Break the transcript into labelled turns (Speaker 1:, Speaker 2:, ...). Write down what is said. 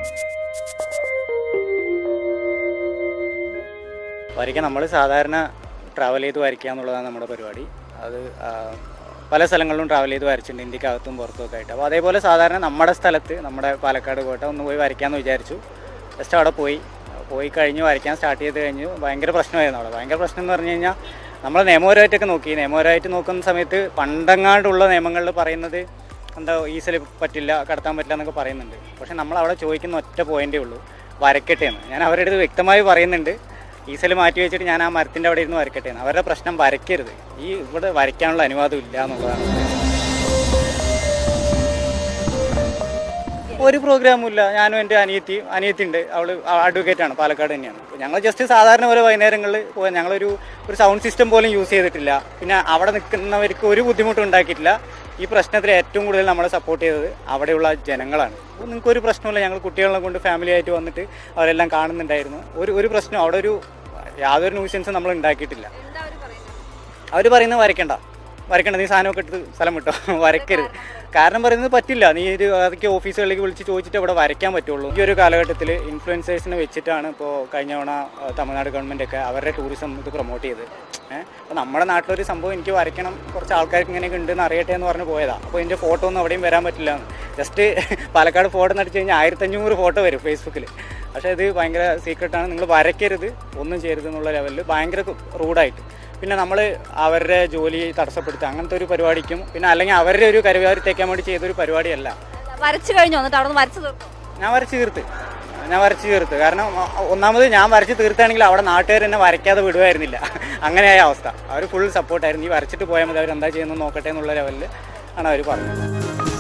Speaker 1: വരയ്ക്കാൻ നമ്മൾ സാധാരണ ട്രാവൽ ചെയ്ത് വരയ്ക്കുക എന്നുള്ളതാണ് നമ്മുടെ പരിപാടി അത് ആ, പല സ്ഥലങ്ങളിലും ട്രാവൽ ചെയ്ത് വരച്ചിട്ടുണ്ട് ഇന്ത്യക്കകത്തും പുറത്തും ഒക്കെ ആയിട്ട് അപ്പോൾ അതേപോലെ സാധാരണ നമ്മുടെ സ്ഥലത്ത് നമ്മുടെ പാലക്കാട് കോട്ട ഒന്ന് പോയി വരയ്ക്കാമെന്ന് വിചാരിച്ചു ജസ്റ്റ് അവിടെ പോയി പോയി കഴിഞ്ഞ് വരയ്ക്കാൻ സ്റ്റാർട്ട് ചെയ്ത് കഴിഞ്ഞു ഭയങ്കര പ്രശ്നമായിരുന്നു അവിടെ ഭയങ്കര പ്രശ്നം എന്ന് പറഞ്ഞു കഴിഞ്ഞാൽ നമ്മൾ നിയമപരമായിട്ടൊക്കെ നോക്കി നിയമപരമായിട്ട് നോക്കുന്ന സമയത്ത് പണ്ടങ്ങാണ്ടുള്ള നിയമങ്ങളിൽ പറയുന്നത് എന്താ ഈസിൽ പറ്റില്ല കടത്താൻ പറ്റില്ല എന്നൊക്കെ പറയുന്നുണ്ട് പക്ഷെ നമ്മൾ അവിടെ ചോദിക്കുന്ന ഒറ്റ പോയിന്റേ ഉള്ളൂ വരക്കട്ടെ എന്ന് ഞാൻ അവരുടെ അടുത്ത് വ്യക്തമായി പറയുന്നുണ്ട് ഈസൽ മാറ്റി വെച്ചിട്ട് ഞാൻ ആ മരത്തിൻ്റെ അവിടെ ഇരുന്ന് വരക്കട്ടെ എന്ന് അവരുടെ പ്രശ്നം വരയ്ക്കരുത് ഈ ഇവിടെ വരയ്ക്കാനുള്ള അനുവാദം ഇല്ല എന്നുള്ളതാണ് ഒരു പ്രോഗ്രാമും ഇല്ല ഞാനും എൻ്റെ അനിയത്തി അനിയത്തി ഉണ്ട് അവൾ അഡ്വക്കേറ്റ് ആണ് പാലക്കാട് തന്നെയാണ് അപ്പോൾ ഞങ്ങൾ ജസ്റ്റ് സാധാരണ പോലെ വൈകുന്നേരങ്ങളിൽ പോയി ഞങ്ങളൊരു ഒരു സൗണ്ട് സിസ്റ്റം പോലും യൂസ് ചെയ്തിട്ടില്ല പിന്നെ അവിടെ നിൽക്കുന്നവർക്ക് ഒരു ബുദ്ധിമുട്ടും ഉണ്ടാക്കിയിട്ടില്ല ഈ പ്രശ്നത്തിൽ ഏറ്റവും കൂടുതൽ നമ്മളെ സപ്പോർട്ട് ചെയ്തത് അവിടെയുള്ള ജനങ്ങളാണ് അപ്പോൾ നിങ്ങൾക്ക് ഒരു പ്രശ്നമില്ല ഞങ്ങൾ കുട്ടികളെ കൊണ്ട് ഫാമിലി ആയിട്ട് വന്നിട്ട് അവരെല്ലാം കാണുന്നുണ്ടായിരുന്നു ഒരു ഒരു പ്രശ്നം അവിടെ ഒരു യാതൊരു ന്യൂസൻസും നമ്മൾ ഉണ്ടാക്കിയിട്ടില്ല
Speaker 2: എന്താ അവര് പറയുന്നത്
Speaker 1: അവർ പറയുന്നത് വരയ്ക്കണ്ട വരയ്ക്കണ്ട നീ സാധനമൊക്കെ എടുത്ത് സ്ഥലം വിട്ടോ വരയ്ക്കരുത് കാരണം പറയുന്നത് പറ്റില്ല നീ ഒരു അതൊക്കെ ഓഫീസുകളിലേക്ക് വിളിച്ച് ചോദിച്ചിട്ട് അവിടെ വരയ്ക്കാൻ പറ്റുള്ളൂ ഈ ഒരു കാലഘട്ടത്തിൽ ഇൻഫ്ലുവൻസേഴ്സിനെ വെച്ചിട്ടാണ് ഇപ്പോൾ കഴിഞ്ഞ തവണ ആ, തമിഴ്നാട് ഗവൺമെൻറ് ഒക്കെ അവരുടെ ടൂറിസം ഇത് പ്രൊമോട്ട് ചെയ്ത് ഏഹ് അപ്പോൾ നമ്മുടെ നാട്ടിലൊരു സംഭവം എനിക്ക് വരയ്ക്കണം കുറച്ച് ആൾക്കാർക്ക് ഇങ്ങനെയൊക്കെ ഉണ്ടെന്ന് അറിയട്ടെ എന്ന് പറഞ്ഞ് പോയതാണ് അപ്പോൾ ഇതിൻ്റെ ഫോട്ടോ ഒന്നും അവിടെയും വരാൻ പറ്റില്ല ജസ്റ്റ് പാലക്കാട് ഫോട്ടോ നടിച്ച് കഴിഞ്ഞാൽ ആയിരത്തഞ്ഞൂറ് ഫോട്ടോ വരും ഫേസ്ബുക്കിൽ പക്ഷേ ഇത് ഭയങ്കര സീക്രട്ടാണ് നിങ്ങൾ വരയ്ക്കരുത് ഒന്നും ചെയ്യരുത് എന്നുള്ള ലെവലിൽ ഭയങ്കര റൂഡായിട്ട് പിന്നെ നമ്മൾ അവരുടെ ജോലി തടസ്സപ്പെടുത്തുക അങ്ങനത്തെ ഒരു പരിപാടിക്കും പിന്നെ അല്ലെങ്കിൽ അവരുടെ ഒരു കരുവാരി തേക്കാൻ വേണ്ടി ചെയ്തൊരു പരിപാടിയല്ല
Speaker 2: വരച്ചു കഴിഞ്ഞോ എന്നിട്ട് അവിടെ നിന്ന് വരച്ചു തീർത്തോ
Speaker 1: ഞാൻ വരച്ച് തീർത്ത് ഞാൻ വരച്ച് തീർത്ത് കാരണം ഒ- ഒന്നാമത് ഞാൻ വരച്ച് തീർത്താണെങ്കിൽ അവിടെ നാട്ടുകാർ എന്നെ വരയ്ക്കാതെ വിടുമായിരുന്നില്ല അങ്ങനെയായ അവസ്ഥ അവർ ഫുൾ സപ്പോർട്ടായിരുന്നു ഈ വരച്ചിട്ട് പോയാൽ മതി അവർ എന്താ ചെയ്യുന്നത് നോക്കട്ടെ എന്നുള്ള ലെവലിൽ ആണ് അവർ പറഞ്ഞത്